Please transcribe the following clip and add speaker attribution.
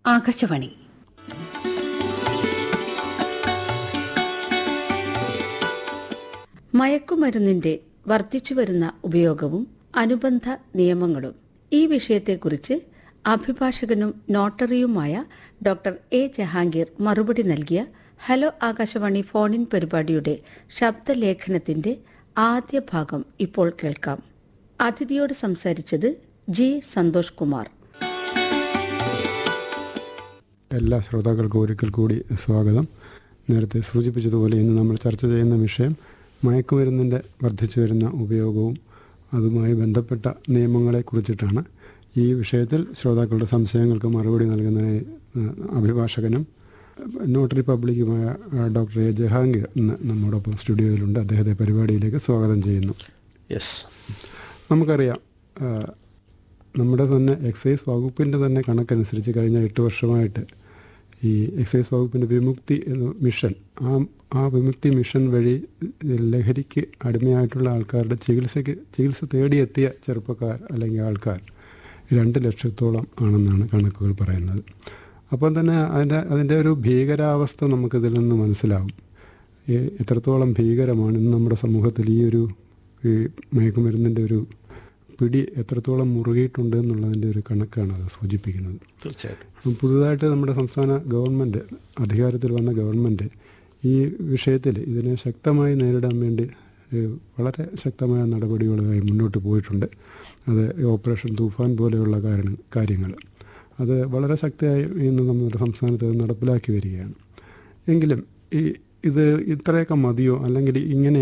Speaker 1: ആകാശവാണി മയക്കുമരുന്നിന്റെ വർദ്ധിച്ചുവരുന്ന ഉപയോഗവും അനുബന്ധ നിയമങ്ങളും ഈ വിഷയത്തെക്കുറിച്ച് അഭിഭാഷകനും നോട്ടറിയുമായ ഡോക്ടർ എ ജഹാംഗീർ മറുപടി നൽകിയ ഹലോ ആകാശവാണി ഫോണിൻ പരിപാടിയുടെ ശബ്ദലേഖനത്തിന്റെ ആദ്യ ഭാഗം ഇപ്പോൾ കേൾക്കാം അതിഥിയോട് സംസാരിച്ചത് ജി സന്തോഷ് കുമാർ
Speaker 2: എല്ലാ ശ്രോതാക്കൾക്കും ഒരിക്കൽ കൂടി സ്വാഗതം നേരത്തെ സൂചിപ്പിച്ചതുപോലെ ഇന്ന് നമ്മൾ ചർച്ച ചെയ്യുന്ന വിഷയം മയക്കുമരുന്നിൻ്റെ വർദ്ധിച്ചു വരുന്ന ഉപയോഗവും അതുമായി ബന്ധപ്പെട്ട നിയമങ്ങളെ കുറിച്ചിട്ടാണ് ഈ വിഷയത്തിൽ ശ്രോതാക്കളുടെ സംശയങ്ങൾക്ക് മറുപടി നൽകുന്നതിന് ഏഹ്, അഭിഭാഷകനും നോട്ടറി പബ്ലിക്കുമായ ഏഹ്, ഡോക്ടർ എ ജഹാംഗീർ ഇന്ന് നമ്മോടൊപ്പം സ്റ്റുഡിയോയിലുണ്ട് അദ്ദേഹത്തെ പരിപാടിയിലേക്ക് സ്വാഗതം ചെയ്യുന്നു
Speaker 3: യെസ്
Speaker 2: നമുക്കറിയാം ആ, നമ്മുടെ തന്നെ എക്സൈസ് വകുപ്പിൻ്റെ തന്നെ കണക്കനുസരിച്ച് കഴിഞ്ഞ എട്ട് വർഷമായിട്ട് ഈ എക്സൈസ് വകുപ്പിൻ്റെ വിമുക്തി എന്ന മിഷൻ ആ ആ വിമുക്തി മിഷൻ വഴി ലഹരിക്ക് അടിമയായിട്ടുള്ള ആൾക്കാരുടെ ചികിത്സയ്ക്ക് ചികിത്സ തേടിയെത്തിയ ചെറുപ്പക്കാർ അല്ലെങ്കിൽ ആൾക്കാർ രണ്ട് ലക്ഷത്തോളം ആണെന്നാണ് കണക്കുകൾ പറയുന്നത് അപ്പം തന്നെ അതിൻ്റെ അതിൻ്റെ ഒരു ഭീകരാവസ്ഥ നമുക്കിതിൽ നിന്ന് മനസ്സിലാവും ഈ എത്രത്തോളം ഭീകരമാണ് ഇന്ന് നമ്മുടെ സമൂഹത്തിൽ ഈ ഒരു ഈ മയക്കുമരുന്നിൻ്റെ ഒരു പിടി എത്രത്തോളം മുറുകിയിട്ടുണ്ട് എന്നുള്ളതിൻ്റെ ഒരു കണക്കാണ് അത് സൂചിപ്പിക്കുന്നത്
Speaker 3: തീർച്ചയായിട്ടും
Speaker 2: അപ്പം പുതുതായിട്ട് നമ്മുടെ സംസ്ഥാന ഗവൺമെൻറ് അധികാരത്തിൽ വന്ന ഗവൺമെൻറ് ഈ വിഷയത്തിൽ ഇതിനെ ശക്തമായി നേരിടാൻ വേണ്ടി ഏഹ്, വളരെ ശക്തമായ നടപടികളുമായി മുന്നോട്ട് പോയിട്ടുണ്ട് അത് ഈ ഓപ്പറേഷൻ തൂഫാൻ പോലെയുള്ള കാരണം കാര്യങ്ങൾ അത് വളരെ ശക്തിയായി ഇന്ന് നമ്മുടെ സംസ്ഥാനത്ത് അത് നടപ്പിലാക്കി വരികയാണ് എങ്കിലും ഈ ഇത് ഇത്രയൊക്കെ മതിയോ അല്ലെങ്കിൽ ഇങ്ങനെ